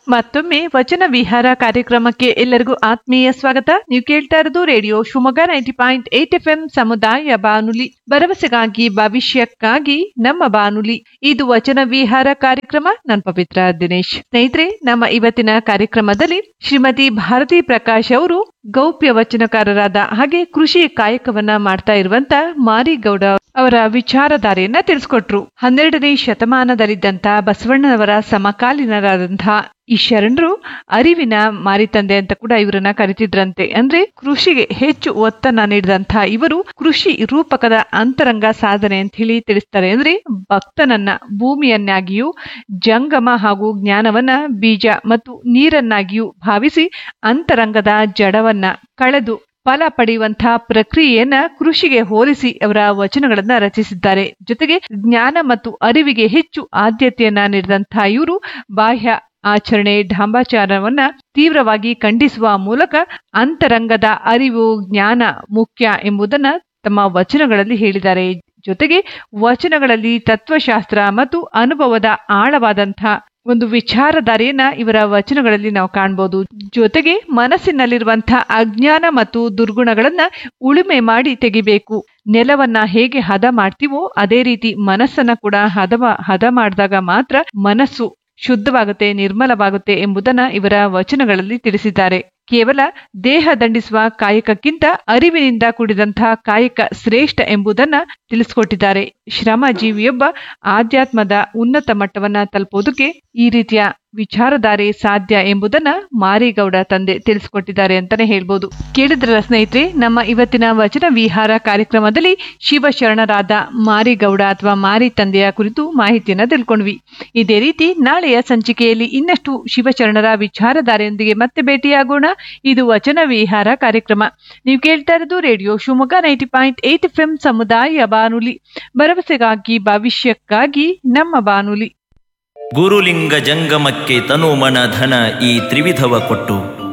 ಮತ್ತೊಮ್ಮೆ ವಚನ ವಿಹಾರ ಕಾರ್ಯಕ್ರಮಕ್ಕೆ ಎಲ್ಲರಿಗೂ ಆತ್ಮೀಯ ಸ್ವಾಗತ ನೀವು ಕೇಳ್ತಾ ಇರೋದು radio Shivamogga ninety point eight F M ಸಮುದಾಯ ಬಾನುಲಿ ಭರವಸೆಗಾಗಿ ಭವಿಷ್ಯಕ್ಕಾಗಿ ನಮ್ಮ ಬಾನುಲಿ ಇದು ವಚನ ವಿಹಾರ ಕಾರ್ಯಕ್ರಮ ನಾನು ಪವಿತ್ರ ದಿನೇಶ್ ಸ್ನೇಹಿತರೆ ನಮ್ಮ ಇವತ್ತಿನ ಕಾರ್ಯಕ್ರಮದಲ್ಲಿ ಶ್ರೀಮತಿ ಭಾರತಿ ಪ್ರಕಾಶ್ ಅವರು ಗೌಪ್ಯ ವಚನಕಾರರಾದ ಹಾಗೆ ಕೃಷಿ ಕಾಯಕವನ್ನ ಮಾಡ್ತಾ ಇರುವಂತ ಮಾರಿಗೌಡ ಅವರ ವಿಚಾರಧಾರೆಯನ್ನ ತಿಳಿಸ್ಕೊಟ್ರು ಹನ್ನೆರಡನೇ ಶತಮಾನದಲ್ಲಿದ್ದಂತ ಬಸವಣ್ಣನವರ ಸಮಕಾಲೀನರಾದಂತಹ ಈ ಶರಣರು ಅರಿವಿನ ಮಾರಿತಂದೆ ಅಂತ ಕೂಡ ಇವರನ್ನ ಕರಿತಿದ್ರಂತೆ ಅಂದ್ರೆ ಕೃಷಿಗೆ ಹೆಚ್ಚು ಒತ್ತನ್ನ ನೀಡಿದಂತ ಇವರು ಕೃಷಿ ರೂಪಕದ ಅಂತರಂಗ ಸಾಧನೆ ಅಂತ ಹೇಳಿ ತಿಳಿಸ್ತಾರೆ ಅಂದ್ರೆ ಭಕ್ತನನ್ನ ಭೂಮಿಯನ್ನಾಗಿಯೂ ಜಂಗಮ ಹಾಗೂ ಜ್ಞಾನವನ್ನ ಬೀಜ ಮತ್ತು ನೀರನ್ನಾಗಿಯೂ ಭಾವಿಸಿ ಅಂತರಂಗದ ಜಡವನ್ನ ಕಳೆದು ಫಲ ಪಡೆಯುವಂತಹ ಪ್ರಕ್ರಿಯೆಯನ್ನ ಕೃಷಿಗೆ ಹೋಲಿಸಿ ಅವರ ವಚನಗಳನ್ನ ರಚಿಸಿದ್ದಾರೆ ಜೊತೆಗೆ ಜ್ಞಾನ ಮತ್ತು ಅರಿವಿಗೆ ಹೆಚ್ಚು ಆದ್ಯತೆಯನ್ನ ನೀಡಿದಂತಹ ಇವರು ಬಾಹ್ಯ ಆಚರಣೆ ಢಾಂಬಾಚಾರವನ್ನ ತೀವ್ರವಾಗಿ ಖಂಡಿಸುವ ಮೂಲಕ ಅಂತರಂಗದ ಅರಿವು ಜ್ಞಾನ ಮುಖ್ಯ ಎಂಬುದನ್ನ ತಮ್ಮ ವಚನಗಳಲ್ಲಿ ಹೇಳಿದ್ದಾರೆ ಜೊತೆಗೆ ವಚನಗಳಲ್ಲಿ ತತ್ವಶಾಸ್ತ್ರ ಮತ್ತು ಅನುಭವದ ಆಳವಾದಂತಹ ಒಂದು ವಿಚಾರಧಾರೆಯನ್ನ ಇವರ ವಚನಗಳಲ್ಲಿ ನಾವು ಕಾಣಬಹುದು ಜೊತೆಗೆ ಮನಸ್ಸಿನಲ್ಲಿರುವಂತಹ ಅಜ್ಞಾನ ಮತ್ತು ದುರ್ಗುಣಗಳನ್ನ ಉಳುಮೆ ಮಾಡಿ ತೆಗಿಬೇಕು ನೆಲವನ್ನ ಹೇಗೆ ಹದ ಮಾಡ್ತೀವೋ ಅದೇ ರೀತಿ ಮನಸ್ಸನ್ನ ಕೂಡ ಹದ ಹದ ಮಾಡಿದಾಗ ಮಾತ್ರ ಮನಸ್ಸು ಶುದ್ಧವಾಗುತ್ತೆ ನಿರ್ಮಲವಾಗುತ್ತೆ ಎಂಬುದನ್ನ ಇವರ ವಚನಗಳಲ್ಲಿ ತಿಳಿಸಿದ್ದಾರೆ ಕೇವಲ ದೇಹ ದಂಡಿಸುವ ಕಾಯಕಕ್ಕಿಂತ ಅರಿವಿನಿಂದ ಕೂಡಿದಂತಹ ಕಾಯಕ ಶ್ರೇಷ್ಠ ಎಂಬುದನ್ನ ತಿಳಿಸ್ಕೊಟ್ಟಿದ್ದಾರೆ ಶ್ರಮ ಜೀವಿಯೊಬ್ಬ ಆಧ್ಯಾತ್ಮದ ಉನ್ನತ ಮಟ್ಟವನ್ನ ತಲುಪೋದಕ್ಕೆ ಈ ರೀತಿಯ ವಿಚಾರಧಾರೆ ಸಾಧ್ಯ ಎಂಬುದನ್ನ ಮಾರಿಗೌಡ ತಂದೆ ತಿಳಿಸ್ಕೊಟ್ಟಿದ್ದಾರೆ ಅಂತಾನೆ ಹೇಳ್ಬೋದು ಕೇಳಿದ್ರಲ್ಲ ಸ್ನೇಹಿತರೆ ನಮ್ಮ ಇವತ್ತಿನ ವಚನ ವಿಹಾರ ಕಾರ್ಯಕ್ರಮದಲ್ಲಿ ಶಿವಶರಣರಾದ ಮಾರಿಗೌಡ ಅಥವಾ ಮಾರಿ ತಂದೆಯ ಕುರಿತು ಮಾಹಿತಿಯನ್ನ ತಿಳ್ಕೊಂಡ್ವಿ ಇದೇ ರೀತಿ ನಾಳೆಯ ಸಂಚಿಕೆಯಲ್ಲಿ ಇನ್ನಷ್ಟು ಶಿವಶರಣರ ವಿಚಾರಧಾರೆಯೊಂದಿಗೆ ಮತ್ತೆ ಭೇಟಿಯಾಗೋಣ ಇದು ವಚನ ವಿಹಾರ ಕಾರ್ಯಕ್ರಮ ನೀವು ಕೇಳ್ತಾ ಇರೋದು radio Shivamogga ninety point eight F M ಸಮುದಾಯ ಬಾನುಲಿ ಭರವಸೆಗಾಗಿ ಭವಿಷ್ಯಕ್ಕಾಗಿ ನಮ್ಮ ಬಾನುಲಿ ಗುರುಲಿಂಗ ಜಂಗಮಕ್ಕೆ ತನು ಮನ ಧನ ಈ ತ್ರಿವಿಧವ ಕೊಟ್ಟು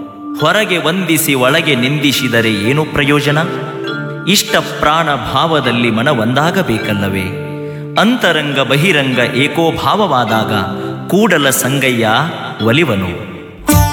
ಹೊರಗೆ ವಂದಿಸಿ ಒಳಗೆ ನಿಂದಿಸಿದರೆ ಏನು ಪ್ರಯೋಜನ ಇಷ್ಟ ಪ್ರಾಣ ಭಾವದಲ್ಲಿ ಮನ ಒಂದಾಗಬೇಕಲ್ಲವೇ ಅಂತರಂಗ ಬಹಿರಂಗ ಏಕೋಭಾವವಾದಾಗ ಕೂಡಲ ಸಂಗಯ್ಯ ಒಲಿವನು